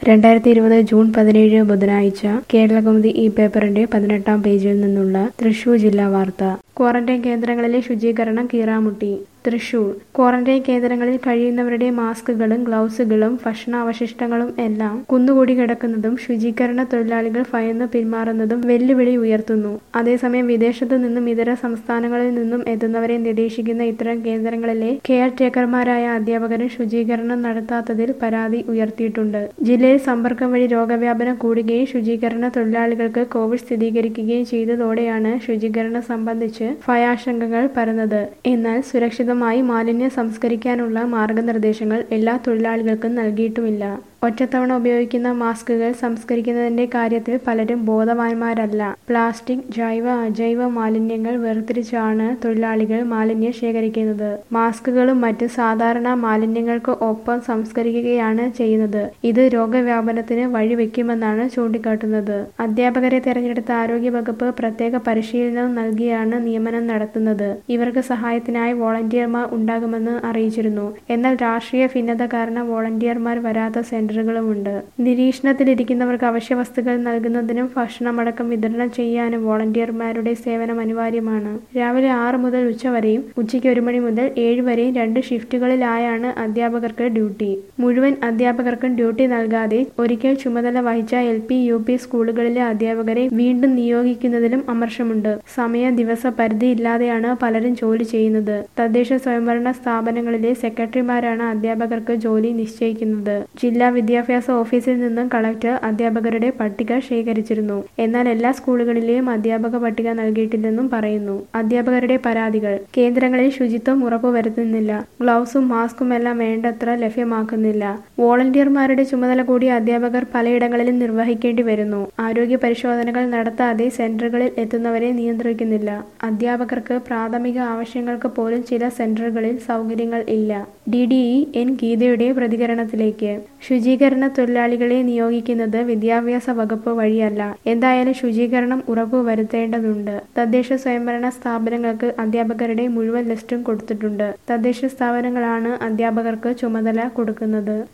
രണ്ടായിരത്തി ഇരുപത് ജൂൺ പതിനേഴ് ബുധനാഴ്ച കേരളകൗമുദി ഈ പേപ്പറിന്റെ പതിനെട്ടാം പേജിൽ നിന്നുള്ള തൃശൂർ ജില്ലാ വാർത്ത ക്വാറന്റൈൻ കേന്ദ്രങ്ങളിലെ ശുചീകരണം കീറാമുട്ടി തൃശൂർ ക്വാറന്റൈൻ കേന്ദ്രങ്ങളിൽ കഴിയുന്നവരുടെ മാസ്കുകളും ഗ്ലൗസുകളും ഭക്ഷണാവശിഷ്ടങ്ങളും എല്ലാം കുന്നുകൂടി കിടക്കുന്നതും ശുചീകരണ തൊഴിലാളികൾ ഭയന്ന് പിന്മാറുന്നതും വെല്ലുവിളി ഉയർത്തുന്നു അതേസമയം വിദേശത്തു നിന്നും ഇതര സംസ്ഥാനങ്ങളിൽ നിന്നും എത്തുന്നവരെ നിരീക്ഷിക്കുന്ന ഇത്തരം കേന്ദ്രങ്ങളിലെ കെയർ ടേക്കർമാരായ അധ്യാപകരും ശുചീകരണം നടത്താത്തതിൽ പരാതി ഉയർത്തിയിട്ടുണ്ട് ജില്ലയിൽ സമ്പർക്കം വഴി രോഗവ്യാപനം കൂടുകയും ശുചീകരണ തൊഴിലാളികൾക്ക് കോവിഡ് സ്ഥിരീകരിക്കുകയും ചെയ്തതോടെയാണ് ശുചീകരണം സംബന്ധിച്ച് ഭയാശങ്കകൾ പരന്നത് എന്നാൽ സുരക്ഷിതമായി മാലിന്യം സംസ്കരിക്കാനുള്ള മാർഗനിർദ്ദേശങ്ങൾ എല്ലാ തൊഴിലാളികൾക്കും നൽകിയിട്ടുമില്ല ഒറ്റത്തവണ ഉപയോഗിക്കുന്ന മാസ്കുകൾ സംസ്കരിക്കുന്നതിന്റെ കാര്യത്തിൽ പലരും ബോധവാന്മാരല്ല പ്ലാസ്റ്റിക് ജൈവ അജൈവ മാലിന്യങ്ങൾ വേർതിരിച്ചാണ് തൊഴിലാളികൾ മാലിന്യം ശേഖരിക്കുന്നത് മാസ്കുകളും മറ്റ് സാധാരണ മാലിന്യങ്ങൾക്ക് ഒപ്പം സംസ്കരിക്കുകയാണ് ചെയ്യുന്നത് ഇത് രോഗവ്യാപനത്തിന് വഴിവെക്കുമെന്നാണ് ചൂണ്ടിക്കാട്ടുന്നത് അധ്യാപകരെ തെരഞ്ഞെടുത്ത ആരോഗ്യവകുപ്പ് പ്രത്യേക പരിശീലനം നൽകിയാണ് നിയമനം നടത്തുന്നത് ഇവർക്ക് സഹായത്തിനായി വോളണ്ടിയർമാർ ഉണ്ടാകുമെന്ന് അറിയിച്ചിരുന്നു എന്നാൽ രാഷ്ട്രീയ ഭിന്നത കാരണം വോളണ്ടിയർമാർ വരാത്ത സെന്ററുകളുമുണ്ട് നിരീക്ഷണത്തിലിരിക്കുന്നവർക്ക് അവശ്യ വസ്തുക്കൾ നൽകുന്നതിനും ഭക്ഷണമടക്കം വിതരണം ചെയ്യാനും വോളണ്ടിയർമാരുടെ സേവനം അനിവാര്യമാണ് രാവിലെ ആറ് മുതൽ ഉച്ചവരെയും ഉച്ചയ്ക്ക് ഒരു മണി മുതൽ ഏഴ് വരെയും രണ്ട് ഷിഫ്റ്റുകളിലായാണ് അധ്യാപകർക്ക് ഡ്യൂട്ടി മുഴുവൻ അധ്യാപകർക്കും ഡ്യൂട്ടി നൽകാതെ ഒരിക്കൽ ചുമതല വഹിച്ച എൽ പി യു പി സ്കൂളുകളിലെ അധ്യാപകരെ വീണ്ടും നിയോഗിക്കുന്നതിലും അമർഷമുണ്ട് സമയ ദിവസ പരിധി ഇല്ലാതെയാണ് പലരും ജോലി ചെയ്യുന്നത് തദ്ദേശ സ്വയംഭരണ സ്ഥാപനങ്ങളിലെ സെക്രട്ടറിമാരാണ് അധ്യാപകർക്ക് ജോലി നിശ്ചയിക്കുന്നത് ജില്ലാ വിദ്യാഭ്യാസ ഓഫീസിൽ നിന്നും കളക്ടർ അധ്യാപകരുടെ പട്ടിക ശേഖരിച്ചിരുന്നു എന്നാൽ എല്ലാ സ്കൂളുകളിലെയും അധ്യാപക പട്ടിക നൽകിയിട്ടില്ലെന്നും പറയുന്നു അധ്യാപകരുടെ പരാതികൾ കേന്ദ്രങ്ങളിൽ ശുചിത്വം ഉറപ്പുവരുത്തുന്നില്ല ഗ്ലൗസും മാസ്കും എല്ലാം വേണ്ടത്ര ലഭ്യമാക്കുന്നില്ല വോളണ്ടിയർമാരുടെ ചുമതല കൂടി അധ്യാപകർ പലയിടങ്ങളിലും നിർവഹിക്കേണ്ടി വരുന്നു ആരോഗ്യ പരിശോധനകൾ നടത്താതെ സെന്ററുകളിൽ എത്തുന്നവരെ നിയന്ത്രിക്കുന്നില്ല അധ്യാപകർക്ക് പ്രാഥമിക ആവശ്യങ്ങൾക്ക് പോലും ചില സെന്ററുകളിൽ സൗകര്യങ്ങൾ ഇല്ല ഡി ഡി ഇ എൻ ഗീതയുടെ പ്രതികരണത്തിലേക്ക് ശുചീകരണ തൊഴിലാളികളെ നിയോഗിക്കുന്നത് വിദ്യാഭ്യാസ വകുപ്പ് വഴിയല്ല എന്തായാലും ശുചീകരണം ഉറപ്പുവരുത്തേണ്ടതുണ്ട് തദ്ദേശ സ്വയംഭരണ സ്ഥാപനങ്ങൾക്ക് അധ്യാപകരുടെ മുഴുവൻ ലിസ്റ്റും കൊടുത്തിട്ടുണ്ട് തദ്ദേശ സ്ഥാപനങ്ങളാണ് അധ്യാപകർക്ക് ചുമതല കൊടുക്കുന്നത്